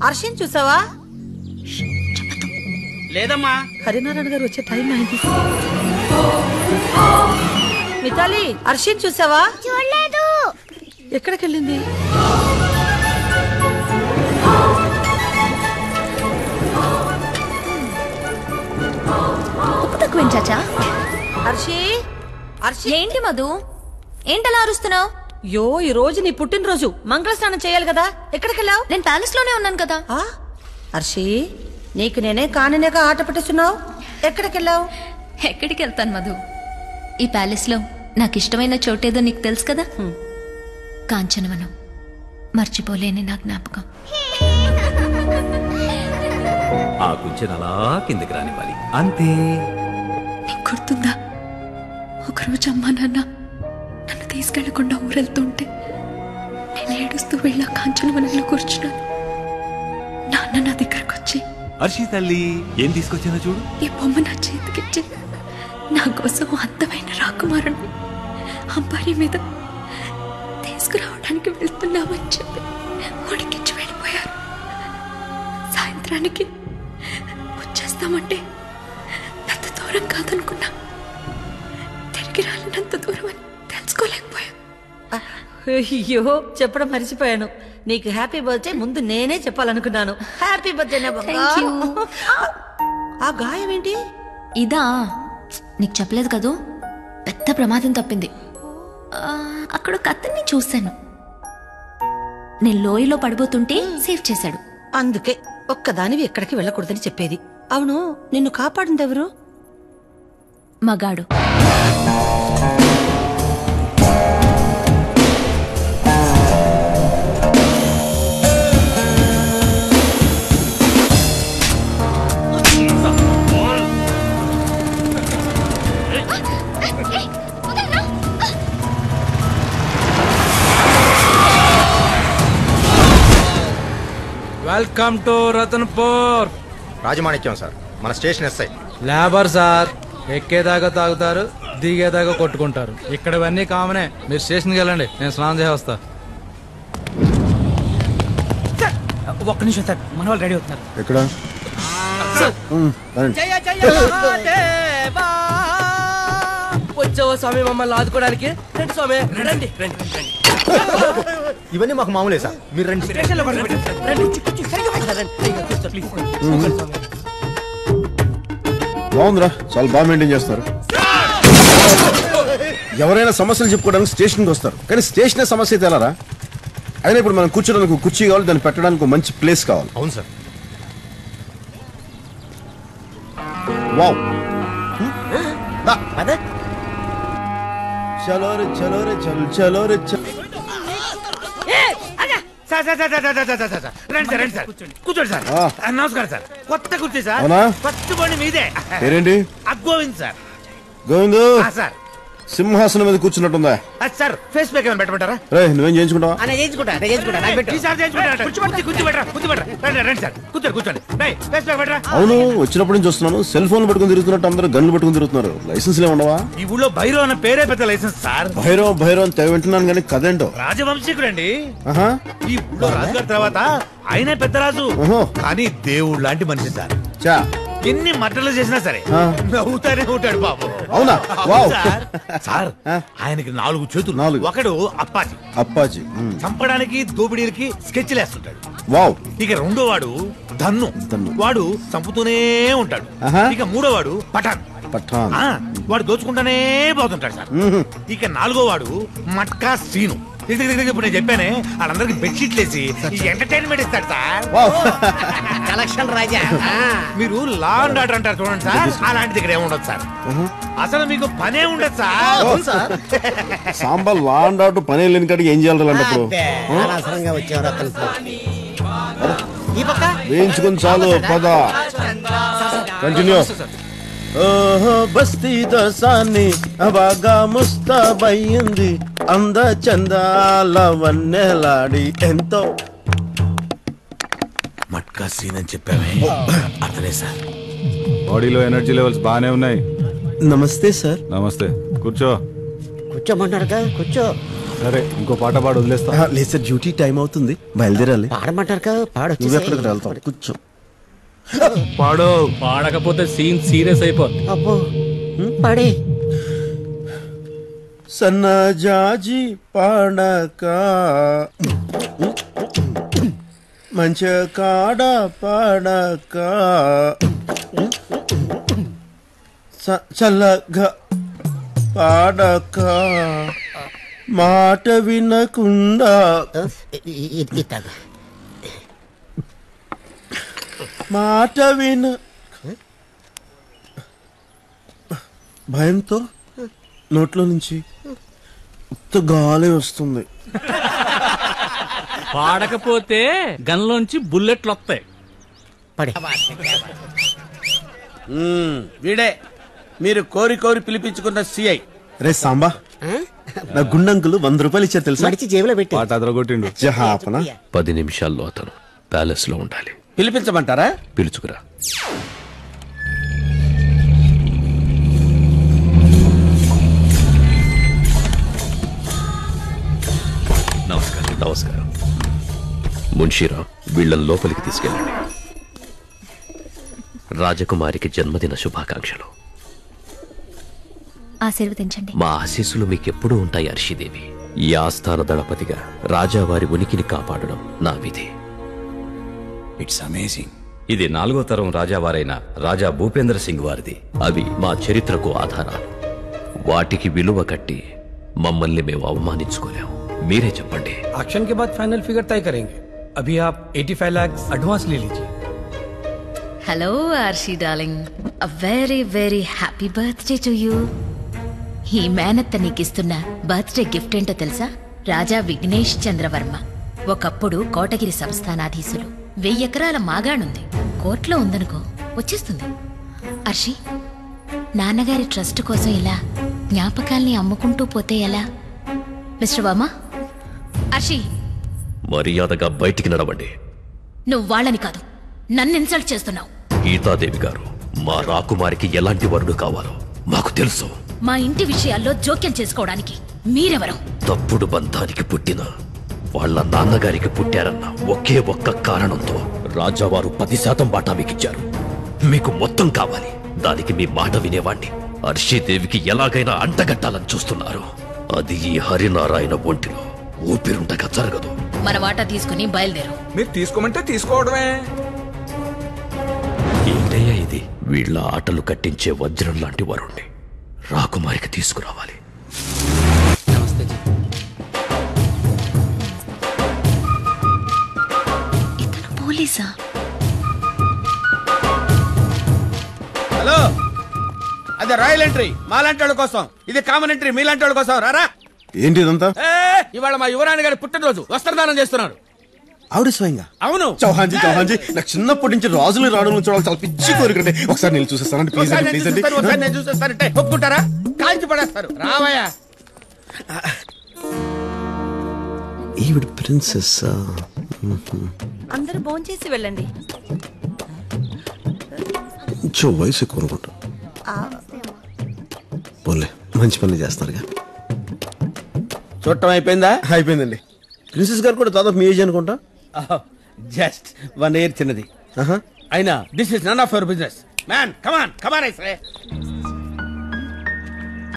హర్షిని చూసావా లేదమ్మా హరినారాయణ గారు వచ్చే టైం అయింది మితాలి హర్షిని చూసావా చూడలేదు ఎక్కడికి వెళ్ళింది ఉప్పు తక్కువేం చాచా హర్షి హర్షి ఏంటి మధు ఏంటలా అరుస్తున్నావు యో ఈ రోజు నీ పుట్టినరోజు మంగళ స్నానం చేయాలి కదా ఎక్కడికి వెళ్ళావు నేను ప్యాలెస్ లోనే ఉన్నాను కదా ఆ? హర్షి నీకు నేనే కాననేగా ఆట పట్టిస్తున్నావు ఎక్కడికి వెళ్ళావు ఎక్కడికి వెళ్తాను మధు ఈ ప్యాలెస్ లో నాకు ఇష్టమైన చోటేదో నీకు తెలుసు కదా కాంచనవనం మర్చిపోలేని నా జ్ఞాపకం ఆ కుంచెను అలా కిందకి రానివ్వాలి అంతే నీకు గుర్తుందా ఒకరోజు అమ్మా నాన్న నన్ను తీసుకెళ్లకుండా ఊరెళ్తుంటే నేను ఏడుస్తూ వెళ్ళా కాంచనవనంలో కూర్చున్నాను నాన్న నా దగ్గరకు వచ్చి హర్షి తల్లి ఏం తీసుకొచ్చానో చూడు ఈ బొమ్మ నా చేతికిచ్చి నా కోసం అందమైన రాకుమారుని అంబారీ మీద తీసుకురావడానికి వెళ్తున్నామని చెప్పి ఉడికించి వెళ్ళిపోయారు సాయంత్రానికి వచ్చేస్తామంటే అంత దూరం కాదనుకున్నా తిరిగి రాలేనంత దూరం అని తెలుసుకోలేకపోయా అయ్యో చెప్పడం మర్చిపోయాను నీకు హ్యాపీ బర్త్డే ముందు నేనే చెప్పాలనుకున్నాను హ్యాపీ బర్త్డే నా బంగారం. ఆ గాయం ఏంటి ఇదా నీకు చెప్పలేదు కదూ పెద్ద ప్రమాదం తప్పింది ఆ, అక్కడ ఒక అతన్ని చూశాను నేను లోయలో పడిపోతుంటే సేవ్ చేశాడు అందుకే ఒక్కదానివి ఎక్కడికి వెళ్ళకూడదని చెప్పేది అవును నిన్ను కాపాడింది ఎవరు మగాడు welcome to Ratanpur Rajamanikyam sir మన స్టేషన్ ఎస్ఐ లేబర్ సార్ ఎక్కేదాకా తాగుతారు దిగేదాకా కొట్టుకుంటారు ఇక్కడ ఇవన్నీ కామనే మీరు స్టేషన్కి వెళ్ళండి నేను స్నానం చేసి వస్తా ఒక్క నిమిషం సార్ మన వాళ్ళు రెడీ అవుతున్నారు ఎక్కడ ఉమ్, రండి. జయ జయ మహాదేవా వచ్చావా స్వామి మమ్మల్ని ఆదుకోవడానికి రండి స్వామి రండి రండి రండి ఇవన్నీ మాకు మామూలే సార్ మీరు రండి స్టేషన్లో పడుకోండి. రండి కూర్చో, సరిగ్గా కూర్చో, రండి. ఇదిగో కూర్చో, ప్లీజ్. కూర్చోండి స్వామి. బాగుందిరా చాలా బాగా మెయింటైన్ చేస్తారు ఎవరైనా సమస్యలు చెప్పుకోవడానికి స్టేషన్కి వస్తారు కానీ స్టేషనే సమస్య అయితే ఎలారా అయినా ఇప్పుడు మనం కూర్చోడానికి ఒక కుర్చీ కావాలి దాన్ని పెట్టడానికి ఒక మంచి ప్లేస్ కావాలి అవును సార్ వావ్ దా. చలో రే చలో రే చల్ చలో రే చల్ sir sir sir sir sir sir sir sir రండి సార్ రండి సార్ కూర్చోండి సార్ ఆ. ఆ, నమస్కారం సార్ కొత్త కుర్చీ సార్ అవునా? ఫస్ట్ బండి మీదే పేరేంటి అగ్గోవింద్ సార్ గోవిందు ఆ, సార్ సింహాసనం మీద కూర్చున్నట్టుందా ఆ, సార్ ఫేస్ ప్యాక్ ఏమైనా పెట్టమంటారా రే నువ్వేం చేయించుకుంటావా నేను చేయించుకుంటా నేను చేయించుకుంటా నాకు పెట్టు ఈసారి చేయించుకుంటా కూర్చోబెట్టి కూర్చో పెట్టరా కూర్చో పెట్టరా రండి రండి సార్ కూర్చోండి కూర్చోండి రేయ్, ఫేస్ ప్యాక్ పెట్టరా అవును వచ్చినప్పటి నుంచి వస్తున్నాను సెల్ ఫోన్ పట్టుకుని తిరుగుతున్నట్టు అందరూ గన్లు పట్టుకుని తిరుగుతున్నారు లైసెన్స్ ఉండవా ఈ ఊళ్ళో భైరవ్ అన్న పేరే పెద్ద లైసెన్స్ సార్ భైరవ్ భైరవ్ అని తెగ వింటున్నాను కానీ కదేంటో రాజవంశీకుడండి ఆహా ఈ ఊళ్ళో రాజుగారి తర్వాత ఆయనే పెద్ద రాజు ఓహో. కానీ దేవుడు లాంటి మనిషి సార్ చా ఎన్ని మట్టలు చేసినా సరే ఆ. నవ్వుతానే ఉంటాడు బాబు అవునా? అవును వావ్. సార్. సార్ ఆ. ఆయనకి నాలుగు చేతులు నాలుగు. ఒకడు అప్పాజీ అప్పాజీ ఉమ్. చంపడానికి దోపిడీలకి స్కెచ్లు వేస్తుంటాడు వావ్ ఇక రెండో వాడు ధన్ను ధన్ను. వాడు చంపుతూనే ఉంటాడు ఆహా. ఇక మూడో వాడు పఠాన్ పఠాన్ ఆ, వాడు దోచుకుంటానే పోతుంటాడు సార్ మ్మ్. ఇక నాలుగో వాడు మట్కా సీను ఇది- ఇది- ఇది ఇప్పుడు నేను చెప్పానే వాళ్ళందరికి బెడ్షీట్లు వేసి ఎంటర్టైన్మెంట్ ఇస్తాడు సార్ వావ్ కలెక్షన్ రాజా మీరు లా అండ్ ఆర్డర్ అంటారు చూడండి సార్ అలాంటిది ఇక్కడ ఏముండదు సార్ అసలు మీకు పనే ఉండదు సార్ సాంబార్ లా అండ్ ఆర్డర్ పని లేని కాడికి ఏం చేయాలి అలాంటప్పుడు అనవసరంగా వచ్చేవారు అక్కడికి ఈ పక్క వేయించుకొని చాలు పద కంటిన్యూ ఓహో బస్తీ దోసాన్ని బాగా ముస్తాబయ్యింది అంద చందాల వన్నెలాడి ఎంతో మట్కా సీన్ అని చెప్పామే అతనే సార్ బాడీలో ఎనర్జీ లెవెల్స్ బాగానే ఉన్నాయి నమస్తే సార్ నమస్తే కూర్చో కూర్చోమన్నారు కదా కూర్చో సరే ఇంకో పాట పాడు వదిలేస్తా ఆ, లేదు సార్ డ్యూటీ టైం అవుతుంది బయలుదేరాలి పాడమంటారు కదా పాడొచ్చు నువ్వు ఎక్కడికి వెళ్తావు కూర్చో పాడు పాడకపోతే సీన్ సీరియస్ అయిపోద్ది అబ్బో పాడే సన్నజాజి పాడక మంచి కాడ పాడక చ- చల్లగా పాడక మాట వినకుండా ఇట్టాగా మాట విన భయంతో నోట్లో నుంచి ఉత్త గాలి వస్తుంది పాడకపోతే గన్లోంచి బుల్లెట్లు వస్తాయి పడే వీడే మీరు కోరి కోరి పిలిపించుకున్న సిఐ రే సాంబా నా గుండంకులు వంద రూపాయలు ఇచ్చారు తెలుసా మడిచి జేబులో పెట్టి పాట అదరగొట్టిండు జహాపన పది నిమిషాల్లో అతను ప్యాలెస్ లో ఉండాలి పిలిపించమంటారా పిలుచుకురా నమస్కారం నమస్కారం మున్షీరావు వీళ్ళని లోపలికి తీసుకెళ్ళండి రాజకుమారికి జన్మదిన శుభాకాంక్షలు ఆశీర్వదించండి మా ఆశీస్సులు మీకెప్పుడూ ఉంటాయి అర్షిదేవి ఈ ఆస్థాన దళపతిగా రాజావారి ఉనికిని కాపాడడం నా విధి ఇట్స్ అమేజింగ్ ఇది నాలుగో తరం రాజావారైన రాజా భూపేంద్ర సింగ్ వారిది అవి మా చరిత్రకు ఆధారాలు వాటికి విలువ కట్టి మమ్మల్ని మేము అవమానించుకోలేం మీరే చెప్పండి ऑक्शन के बाद फाइनल फिगर तय करेंगे अभी आप 85 लाख एडवांस ले लीजिए hello Arshi darling a very very happy birthday to you ఈ మేనత్త నీకిస్తున్న బర్త్డే గిఫ్ట్ ఏంటో తెలుసా రాజా విఘ్నేష్ చంద్రవర్మ ఒకప్పుడు కోటగిరి సంస్థానాధీశులు వెయ్యి ఎకరాల మాగాణుంది కోర్టులో ఉందనుకో వచ్చేస్తుంది అర్షి నాన్నగారి ట్రస్ట్ కోసం ఇలా జ్ఞాపకాల్ని అమ్ముకుంటూ పోతే ఎలా మిస్టర్ వర్మ అర్షి మర్యాదగా బయటికి నడవండి నువ్వు వాళ్ళని కాదు నన్ను ఇన్సల్ట్ చేస్తున్నావు గీతాదేవి గారు మా రాకుమారికి ఎలాంటి వరుడు కావాలో మాకు తెలుసు మా ఇంటి విషయాల్లో జోక్యం చేసుకోవడానికి మీరెవరు తప్పుడు బంధానికి పుట్టిన వాళ్ళ నాన్నగారికి పుట్టారన్న ఒకే ఒక్క కారణంతో రాజావారు పది శాతం బాటా మీకిచ్చారు మీకు మొత్తం కావాలి దానికి మీ మాట వినేవాణ్ణి హర్షీదేవికి ఎలాగైనా అంటగట్టాలని చూస్తున్నారు అది ఈ హరినారాయణ ఒంటిలో ఊపిరుండగా జరగదు మన వాటా తీసుకుని బయలుదేరు మీరు తీసుకోమంటే తీసుకోవడమే ఏంటయ్యా ఇది వీళ్ళ ఆటలు కట్టించే వజ్రం లాంటి వరుణ్ణి రాకుమారికి తీసుకురావాలి ఇతను పోలీసా హలో అదే రాయల్ ఎంట్రీ మాలాంటి వాళ్ళ కోసం ఇది కామన్ ఎంట్రీ మీలాంటి వాళ్ళ కోసం రారా ఏంటి ఇదంతా ఏ, ఇవాళ మా యువరాణి గారి పుట్టినరోజు వస్త్రదానం చేస్తున్నారు ఆవిడ స్వయంగా అవును చౌహాన్జీ చౌహాన్జీ నాకు చిన్నప్పటి నుంచి రాజులు రావడం చూడాలి చాలా పిచ్చి కోరికండి ఒకసారి నేను చూసేస్తానండి ప్లీజ్ ఒకసారి అండి నేను ప్లీజ్ అండి చూస్తాను, ఒకసారి నేను చూసేస్తానంటే ఒప్పుకుంటారా కాల్చి పడేస్తారు రావయ్యా ఈవిడ ప్రిన్సెస్ అందరూ భోంచేసి వెళ్ళండి కొంచెం వయసు ఎక్కువ అనుకుంటా పోలే మంచి పని చేస్తారుగా చూడటం అయిపోయిందా అయిపోయిందండి ప్రిన్సెస్ గారు కూడా దాదాపు మీ ఏజ్ అనుకుంటా జస్ట్ వన్ ఇయర్ చిన్నది ఆహా. అయినా this is none of your business man come on come on I say